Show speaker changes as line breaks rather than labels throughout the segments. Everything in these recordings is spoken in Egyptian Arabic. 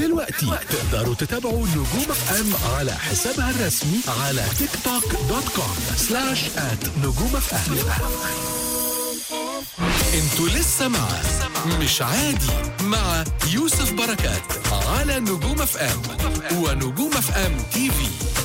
دلوقتي تقدروا تتابعوا نجوم اف ام على حسابها الرسمي على تيك توك دوت كوم سلاش ات نجوم اف ام انتوا لسه مع مش عادي مع يوسف بركات على نجوم اف ام ونجوم اف ام تي في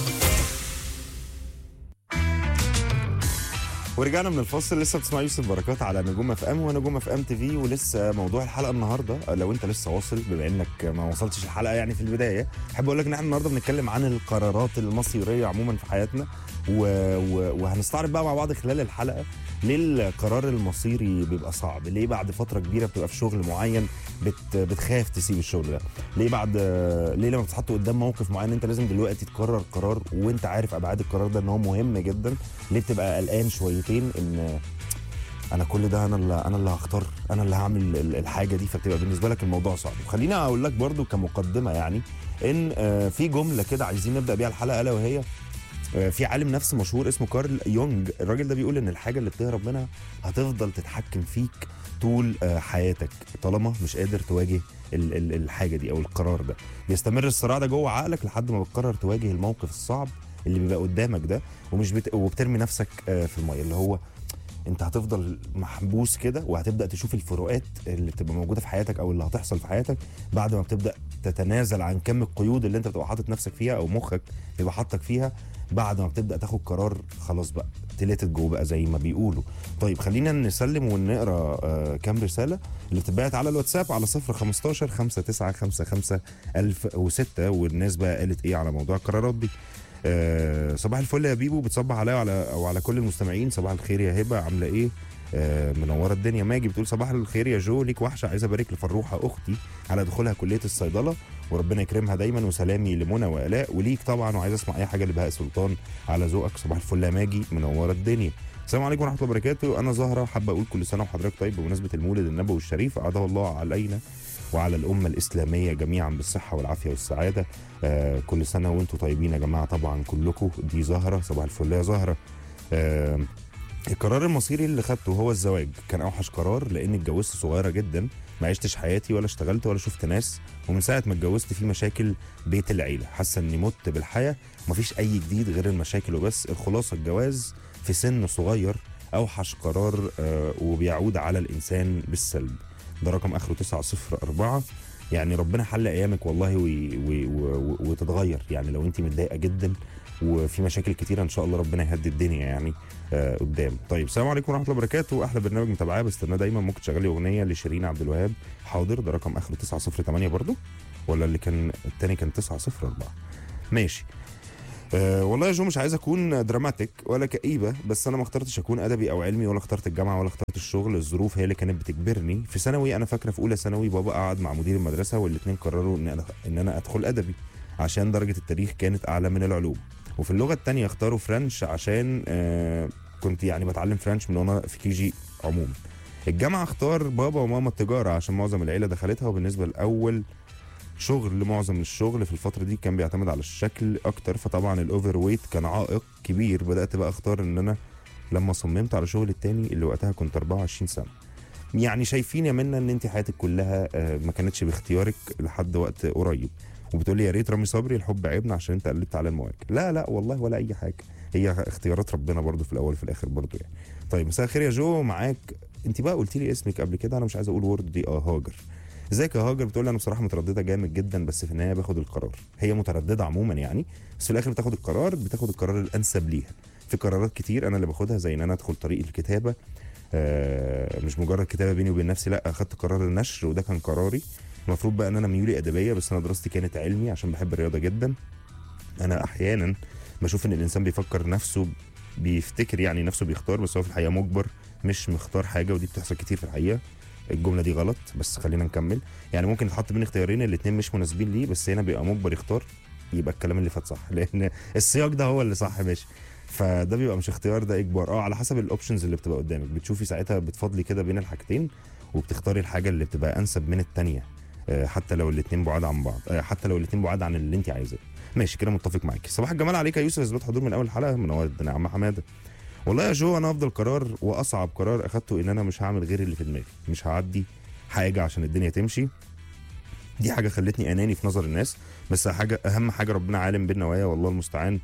ورجعنا من الفاصل لسه بتسمع يوسف بركات على نجوم اف ام ونجوم اف ام تي في ولسه موضوع الحلقه النهارده لو انت لسه واصل بما انك ما وصلتش الحلقه يعني في البدايه احب اقول لك ان احنا النهارده بنتكلم عن القرارات المصيريه عموما في حياتنا و... و... وهنستعرض بقى مع بعض خلال الحلقه ليه القرار المصيري بيبقى صعب ليه بعد فتره كبيره بتبقى في شغل معين بت... بتخاف تسيب الشغل ده ليه بعد ليه لما بتتحط قدام موقف معين انت لازم دلوقتي تقرر قرار وانت عارف ابعاد القرار ده ان هو مهم جدا ليه بتبقى قلقان شويتين ان انا كل ده انا اللي انا اللي هختار انا اللي هعمل ال- الحاجه دي فبتبقى بالنسبه لك الموضوع صعب خليني اقول لك برضو كمقدمه يعني ان آه، في جمله كده عايزين نبدا بيها الحلقه الا وهي آه، في عالم نفس مشهور اسمه كارل يونج الراجل ده بيقول ان الحاجه اللي بتهرب منها هتفضل تتحكم فيك طول آه، حياتك طالما مش قادر تواجه ال- ال- الحاجه دي او القرار ده بيستمر الصراع ده جوه عقلك لحد ما بتقرر تواجه الموقف الصعب اللي بيبقى قدامك ده ومش بت... وبترمي نفسك آه، في الميه اللي هو انت هتفضل محبوس كده وهتبدا تشوف الفروقات اللي بتبقى موجوده في حياتك او اللي هتحصل في حياتك بعد ما بتبدا تتنازل عن كم القيود اللي انت بتبقى حاطط نفسك فيها او مخك بيبقى حاطك فيها بعد ما بتبدا تاخد قرار خلاص بقى تلاتت جو بقى زي ما بيقولوا طيب خلينا نسلم ونقرا آه كام رساله اللي بتتبعت على الواتساب على 015 5955 1006 والناس بقى قالت ايه على موضوع القرارات دي آه صباح الفل يا بيبو بتصبح عليا وعلى او على كل المستمعين صباح الخير يا هبه عامله ايه آه منوره الدنيا ماجي بتقول صباح الخير يا جو ليك وحشه عايزه ابارك لفروحه اختي على دخولها كليه الصيدله وربنا يكرمها دايما وسلامي لمنى والاء وليك طبعا وعايز اسمع اي حاجه لبهاء سلطان على ذوقك صباح الفل يا ماجي منوره الدنيا السلام عليكم ورحمه الله وبركاته انا زهره حابه اقول كل سنه وحضرتك طيب بمناسبه المولد النبوي الشريف اعاده الله علينا وعلى الامه الاسلاميه جميعا بالصحه والعافيه والسعاده آه كل سنه وانتم طيبين يا جماعه طبعا كلكم دي زهره صباح الفل يا زهره آه القرار المصيري اللي خدته هو الزواج كان اوحش قرار لاني اتجوزت صغيره جدا ما عشتش حياتي ولا اشتغلت ولا شفت ناس ومن ساعه ما اتجوزت في مشاكل بيت العيله حاسه اني مت بالحياه ومفيش اي جديد غير المشاكل وبس الخلاصه الجواز في سن صغير اوحش قرار آه وبيعود على الانسان بالسلب ده رقم اخره 904 يعني ربنا حل ايامك والله وي وي و- وتتغير يعني لو انت متضايقه جدا وفي مشاكل كتيره ان شاء الله ربنا يهدي الدنيا يعني آه قدام طيب السلام عليكم ورحمه الله وبركاته احلى برنامج متابعاه بستناه دايما ممكن تشغلي اغنيه لشيرين عبد الوهاب حاضر ده رقم اخره 908 برضو ولا اللي كان التاني كان 904 ماشي أه والله يا جو مش عايز اكون دراماتيك ولا كئيبه بس انا ما اخترتش اكون ادبي او علمي ولا اخترت الجامعه ولا اخترت الشغل الظروف هي اللي كانت بتجبرني في ثانوي انا فاكره في اولى ثانوي بابا قعد مع مدير المدرسه والاثنين قرروا ان انا ان انا ادخل ادبي عشان درجه التاريخ كانت اعلى من العلوم وفي اللغه الثانيه اختاروا فرنش عشان آه كنت يعني بتعلم فرنش من وانا في كي جي عموما الجامعه اختار بابا وماما التجاره عشان معظم العيله دخلتها وبالنسبه لاول شغل معظم الشغل في الفتره دي كان بيعتمد على الشكل اكتر فطبعا الاوفر ويت كان عائق كبير بدات بقى اختار ان انا لما صممت على شغل التاني اللي وقتها كنت 24 سنه يعني شايفين يا منى ان انت حياتك كلها آه، ما كانتش باختيارك لحد وقت قريب وبتقولي يا ريت رامي صبري الحب عيبنا عشان انت قلبت على المواجهه لا لا والله ولا اي حاجه هي اختيارات ربنا برضو في الاول وفي الاخر برضو يعني طيب مساء الخير يا جو معاك انت بقى قلت لي اسمك قبل كده انا مش عايز اقول وورد دي اه هاجر ازيك يا هاجر بتقول لي انا بصراحه متردده جامد جدا بس في النهايه باخد القرار هي متردده عموما يعني بس في الاخر بتاخد القرار بتاخد القرار الانسب ليها في قرارات كتير انا اللي باخدها زي ان انا ادخل طريق الكتابه آه مش مجرد كتابه بيني وبين نفسي لا اخدت قرار النشر وده كان قراري المفروض بقى ان انا ميولي ادبيه بس انا دراستي كانت علمي عشان بحب الرياضه جدا انا احيانا بشوف ان الانسان بيفكر نفسه بيفتكر يعني نفسه بيختار بس هو في الحقيقه مجبر مش مختار حاجه ودي بتحصل كتير في الحقيقه الجمله دي غلط بس خلينا نكمل يعني ممكن يتحط بين اختيارين الاثنين مش مناسبين ليه بس هنا بيبقى مجبر يختار يبقى الكلام اللي فات صح لان السياق ده هو اللي صح ماشي فده بيبقى مش اختيار ده اجبار اه على حسب الاوبشنز اللي بتبقى قدامك بتشوفي ساعتها بتفضلي كده بين الحاجتين وبتختاري الحاجه اللي بتبقى انسب من الثانيه حتى لو الاثنين بعاد عن بعض آه، حتى لو الاثنين بعاد عن اللي انت عايزاه ماشي كده متفق معاكي صباح الجمال عليك يا يوسف اثبات حضور من اول حلقه من اول يا عم حماده والله يا جو انا افضل قرار واصعب قرار اخدته ان انا مش هعمل غير اللي في دماغي مش هعدي حاجه عشان الدنيا تمشي دي حاجه خلتني اناني في نظر الناس بس حاجه اهم حاجه ربنا عالم بالنوايا والله المستعان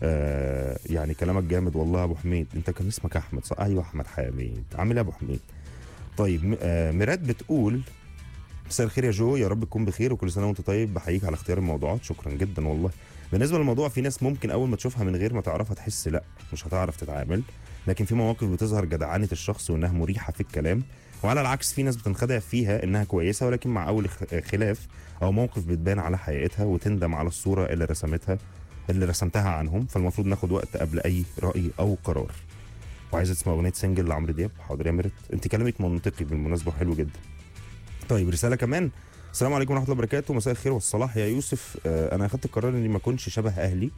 آه يعني كلامك جامد والله يا ابو حميد انت كان اسمك احمد صح ايوه احمد حميد عامل ايه يا ابو حميد طيب م- آه ميراد بتقول مساء الخير يا جو يا رب تكون بخير وكل سنه وانت طيب بحييك على اختيار الموضوعات شكرا جدا والله بالنسبه للموضوع في ناس ممكن اول ما تشوفها من غير ما تعرفها تحس لا مش هتعرف تتعامل لكن في مواقف بتظهر جدعانه الشخص وانها مريحه في الكلام وعلى العكس في ناس بتنخدع فيها انها كويسه ولكن مع اول خ- خلاف او موقف بتبان على حقيقتها وتندم على الصوره اللي رسمتها اللي رسمتها عنهم فالمفروض ناخد وقت قبل اي راي او قرار وعايزه تسمع اغنيه سنجل لعمرو دياب حاضر يا ميرت انت كلامك منطقي بالمناسبه حلو جدا طيب رساله كمان السلام عليكم ورحمه الله وبركاته مساء الخير والصلاح يا يوسف آه انا اخدت القرار اني ما اكونش شبه اهلي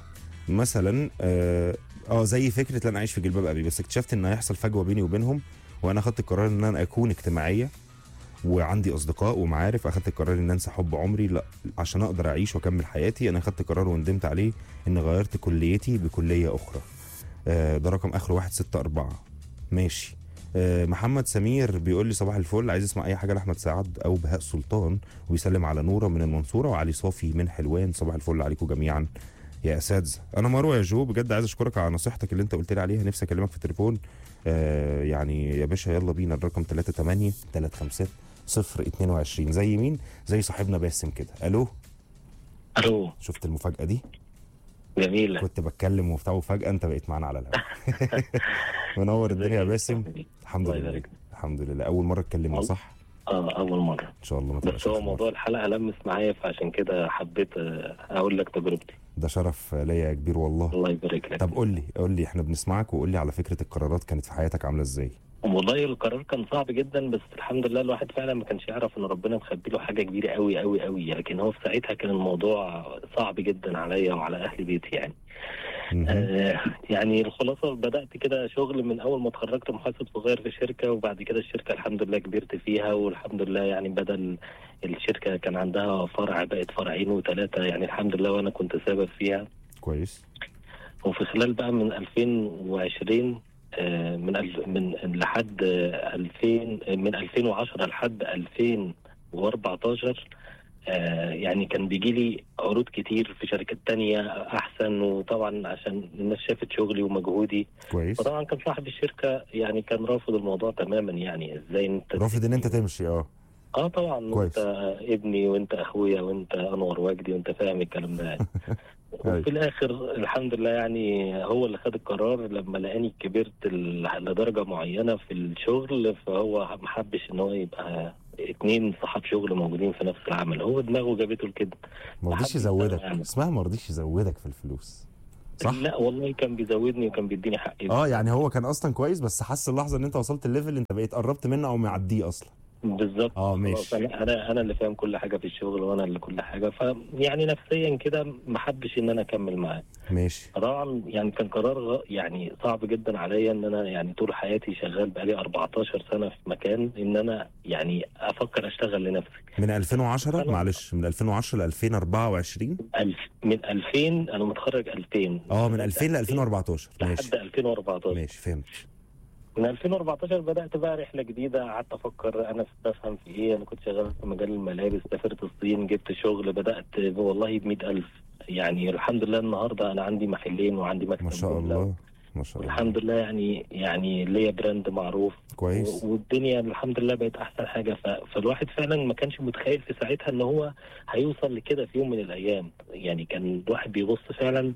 مثلا اه آه، زي فكره ان انا اعيش في جلباب ابي بس اكتشفت ان هيحصل فجوه بيني وبينهم وانا اخدت القرار ان انا اكون اجتماعيه وعندي اصدقاء ومعارف اخدت القرار ان انسى حب عمري لا عشان اقدر اعيش واكمل حياتي انا اخدت قرار وندمت عليه ان غيرت كليتي بكليه اخرى آه، ده رقم اخره 164 ماشي آه، محمد سمير بيقول لي صباح الفل عايز اسمع اي حاجه لاحمد سعد او بهاء سلطان وبيسلم على نوره من المنصوره وعلي صافي من حلوان صباح الفل عليكم جميعا يا اساتذه انا مروه يا جو بجد عايز اشكرك على نصيحتك اللي انت قلت لي عليها نفسي اكلمك في التليفون آه يعني يا باشا يلا بينا الرقم 38 35 0 22 زي مين زي صاحبنا باسم كده الو
الو
شفت المفاجاه دي
جميلة
كنت بتكلم وبتاع وفجاه انت بقيت معانا على الهواء منور الدنيا يا باسم الحمد
الله
لله
يبارك
الحمد لله اول مره اتكلمنا
والله.
صح
اه اول مرة
ان شاء الله ما تبقاش
بس هو
آخر مرة.
موضوع الحلقة لمس معايا فعشان كده حبيت آه، اقول لك تجربتي
ده شرف ليا يا كبير والله
الله يبارك لك
طب قول لي قول لي احنا بنسمعك وقول لي على فكره القرارات كانت في حياتك عامله ازاي
والله القرار كان صعب جدا بس الحمد لله الواحد فعلا ما كانش يعرف ان ربنا مخبي له حاجة كبيرة قوي قوي قوي لكن هو في ساعتها كان الموضوع صعب جدا عليا وعلى اهل بيتي يعني
مهم.
آه يعني الخلاصة بدأت كده شغل من أول ما اتخرجت محاسب صغير في شركة وبعد كده الشركة الحمد لله كبرت فيها والحمد لله يعني بدل الشركة كان عندها فرع بقت فرعين وثلاثة يعني الحمد لله وأنا كنت سبب فيها
كويس
وفي خلال بقى من 2020 آه، من الف- من لحد آه، 2000 آه، من 2010 لحد 2014 آه، يعني كان بيجي لي عروض كتير في شركات تانية أحسن وطبعا عشان الناس شافت شغلي ومجهودي
كويس
وطبعا كان صاحب الشركة يعني كان رافض الموضوع تماما يعني ازاي انت
رافض ان انت تمشي اه
اه طبعا
كويس.
وانت ابني وانت اخويا وانت انور وجدي وانت فاهم الكلام ده يعني
أيوة.
وفي الاخر الحمد لله يعني هو اللي خد القرار لما لقاني كبرت ل- لدرجه معينه في الشغل فهو ما حبش ان هو يبقى اتنين صحاب شغل موجودين في نفس العمل هو دماغه جابته لكده
ما رضيش
حد
يزودك
يعني.
اسمها ما رضيش يزودك في الفلوس صح
لا والله كان بيزودني وكان بيديني حقي
اه يعني هو كان اصلا كويس بس حس اللحظه ان انت وصلت الليفل انت بقيت قربت منه او معديه اصلا
بالظبط
اه
خلاص
ماشي
انا انا انا اللي فاهم كل حاجه في الشغل وانا اللي كل حاجه فيعني نفسيا كده ما حبش ان انا اكمل معاه
ماشي
طبعا يعني كان قرار غ- يعني صعب جدا عليا ان انا يعني طول حياتي شغال بقالي 14 سنه في مكان ان انا يعني افكر اشتغل لنفسي
من 2010
أنا-
معلش من 2010 ل 2024
ألف من 2000 انا متخرج 2000
اه من 2000 ل 2014 ماشي
لحد 2014
ماشي فهمت
من 2014 بدات بقى رحله جديده قعدت افكر انا بفهم في ايه انا كنت شغال في مجال الملابس سافرت الصين جبت شغل بدات والله ب 100000 يعني الحمد لله النهارده انا عندي محلين وعندي مكتب
ما شاء
جملة.
الله ما شاء الله
الحمد لله يعني يعني ليا براند معروف
كويس
و- والدنيا الحمد لله بقت احسن حاجه ف... فالواحد فعلا ما كانش متخيل في ساعتها ان هو هيوصل لكده في يوم من الايام يعني كان الواحد بيبص فعلا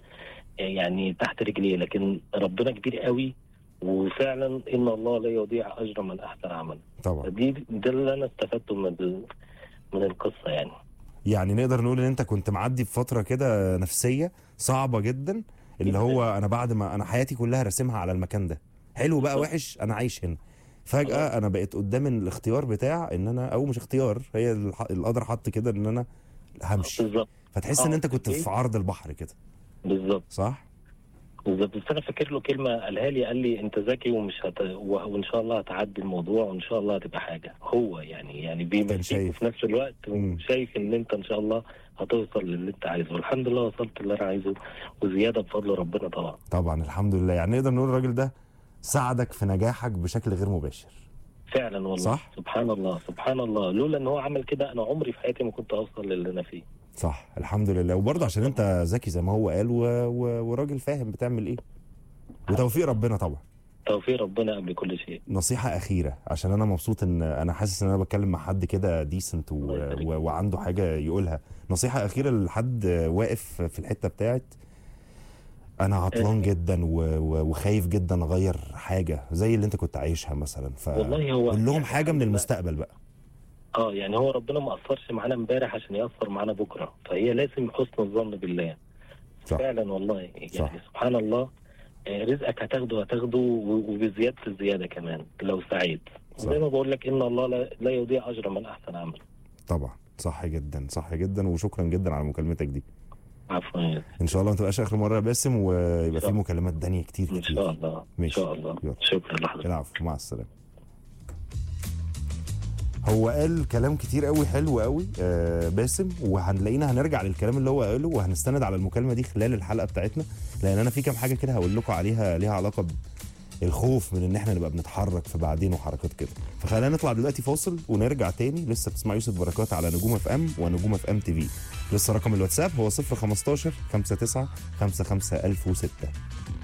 يعني تحت رجليه لكن ربنا كبير قوي وفعلا ان الله لا يضيع اجر من احسن عملا
طبعا
دي ده اللي انا استفدته من ال... من القصه يعني
يعني نقدر نقول ان انت كنت معدي بفتره كده نفسيه صعبه جدا اللي هو انا بعد ما انا حياتي كلها راسمها على المكان ده حلو بقى
بالظبط.
وحش انا عايش هنا فجاه انا بقيت قدام الاختيار بتاع ان انا او مش اختيار هي الح- القدر حط كده ان انا همشي
بالظبط
فتحس ان
آه،
انت كنت
إيه؟
في عرض البحر كده
بالظبط
صح
بالظبط بس انا فاكر له كلمه قالها لي قال لي انت ذكي ومش هت... و- وان شاء الله هتعدي الموضوع وان شاء الله هتبقى حاجه هو يعني يعني بيمشيك
شايف.
وفي نفس الوقت
مم.
شايف ان انت ان شاء الله هتوصل للي انت عايزه والحمد لله وصلت اللي انا عايزه وزياده بفضل ربنا طبعا
طبعا الحمد لله يعني نقدر نقول الراجل ده ساعدك في نجاحك بشكل غير مباشر
فعلا والله
صح؟
سبحان الله سبحان الله لولا ان هو عمل كده انا عمري في حياتي ما كنت اوصل للي انا فيه
صح الحمد لله وبرضه عشان انت ذكي زي ما هو قال و... و... وراجل فاهم بتعمل ايه وتوفيق ربنا طبعا
توفيق ربنا قبل كل شيء
نصيحة أخيرة عشان أنا مبسوط إن أنا حاسس إن أنا بتكلم مع حد كده ديسنت و...
الله يخليك.
و... وعنده حاجة يقولها نصيحة أخيرة لحد واقف في الحتة بتاعت أنا عطلان جدا و... و... وخايف جدا أغير حاجة زي اللي أنت كنت عايشها مثلا ف
والله هو
قول لهم
يعني
حاجة من المستقبل بقى
اه يعني هو ربنا ما اثرش معانا امبارح عشان ياثر معانا بكره فهي لازم حسن الظن بالله
صح.
فعلا والله يعني
صح.
سبحان الله آه، رزقك هتاخده هتاخده و- وبزياده الزياده كمان لو سعيد
صح.
زي ما بقول لك ان الله لا, لا يضيع اجر من احسن عمل
طبعا صح جدا صح جدا وشكرا جدا على مكالمتك دي
عفوا يا
ان شاء الله ما تبقاش اخر مره يا باسم ويبقى في
شاء-
مكالمات تانية كتير
ان
كتير
شاء الله ان
ماشي.
شاء الله
يلا.
شكرا لحضرتك
العفو مع السلامه هو قال كلام كتير قوي حلو قوي آه باسم وهنلاقينا هنرجع للكلام اللي هو قاله وهنستند على المكالمه دي خلال الحلقه بتاعتنا لان انا في كام حاجه كده هقول لكم عليها ليها علاقه بالخوف من ان احنا نبقى بنتحرك في بعدين وحركات كده فخلينا نطلع دلوقتي فاصل ونرجع تاني لسه بتسمع يوسف بركات على نجوم اف ام ونجوم اف ام تي في لسه رقم الواتساب هو 015 59 55 1006